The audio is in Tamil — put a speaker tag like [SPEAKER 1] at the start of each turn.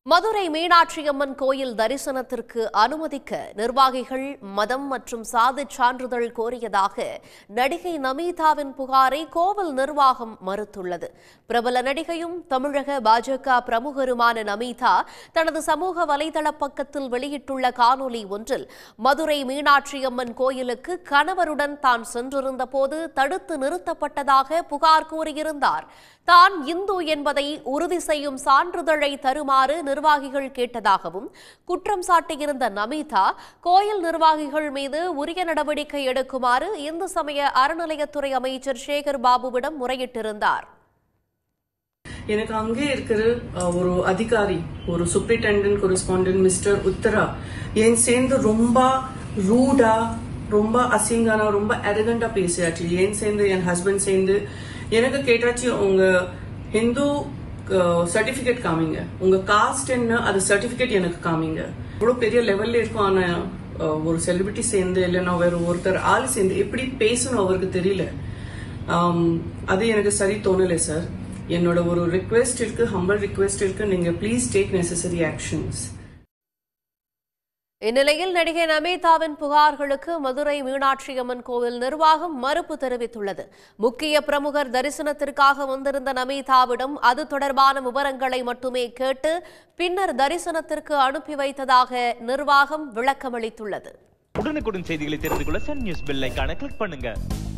[SPEAKER 1] மதுரை மீனாட்சியம்மன் கோயில் தரிசனத்திற்கு அனுமதிக்க நிர்வாகிகள் மதம் மற்றும் சாதிச் சான்றிதழ் கோரியதாக நடிகை நமீதாவின் புகாரை கோவில் நிர்வாகம் மறுத்துள்ளது பிரபல நடிகையும் தமிழக பாஜக பிரமுகருமான நமீதா தனது சமூக வலைதள பக்கத்தில் வெளியிட்டுள்ள காணொலி ஒன்றில் மதுரை மீனாட்சியம்மன் கோயிலுக்கு கணவருடன் தான் சென்றிருந்த போது தடுத்து நிறுத்தப்பட்டதாக புகார் கூறியிருந்தார் தான் இந்து என்பதை உறுதி செய்யும் சான்றிதழை தருமாறு நிர்வாகிகள் கேட்டதாகவும் குற்றம் சாட்டியிருந்த நமிதா கோயில் நிர்வாகிகள் மீது உரிய நடவடிக்கை எடுக்குமாறு இந்து சமய அறநிலையத்துறை அமைச்சர் சேகர் பாபுவிடம் முறையிட்டிருந்தார்
[SPEAKER 2] எனக்கு அங்கே இருக்கிற அஹ், ஒரு அதிகாரி ஒரு சூப்பரிண்டென்டென்ட் கொரஸ்பாண்டன்ட் மிஸ்டர் உத்தரா என் சேர்ந்து ரொம்ப ரூடா ரொம்ப அசிங்கானா ரொம்ப அரகண்டா பேசியாச்சு ஏன் சேர்ந்து என் ஹஸ்பண்ட் சேர்ந்து எனக்கு கேட்டாச்சு உங்க ஹிந்து சர்டிபிகேட் காமிங்க உங்க காஸ்ட் என்ன அது சர்டிபிகேட் எனக்கு காமிங்க இவ்வளவு பெரிய லெவல்ல இருக்கும் ஆனா அஹ், ஒரு செலிபிரிட்டி சேர்ந்து இல்லைன்னா வேற ஒருத்தர் ஆள் சேர்ந்து எப்படி பேசணும் அவருக்கு தெரியல ஆம், அது எனக்கு சரி தோணலை சார் என்னோட ஒரு ரிக்வெஸ்ட் இருக்கு ஹம்பிள் ரிக்வெஸ்ட் இருக்கு நீங்க ப்ளீஸ் டேக் நெசசரி ஆக்ஷன்ஸ்
[SPEAKER 1] இந்நிலையில் நடிகை நமீதாவின் புகார்களுக்கு மதுரை மீனாட்சியம்மன் கோவில் நிர்வாகம் மறுப்பு தெரிவித்துள்ளது முக்கிய பிரமுகர் தரிசனத்திற்காக வந்திருந்த நமீதாவிடம் அது தொடர்பான விவரங்களை மட்டுமே கேட்டு பின்னர் தரிசனத்திற்கு அனுப்பி வைத்ததாக நிர்வாகம் விளக்கமளித்துள்ளது
[SPEAKER 3] உடனுக்குடன் செய்திகளை தெரிந்து கொள்ள சன் நியூஸ் பெல் ஐகானை கிளிக் பண்ணுங்க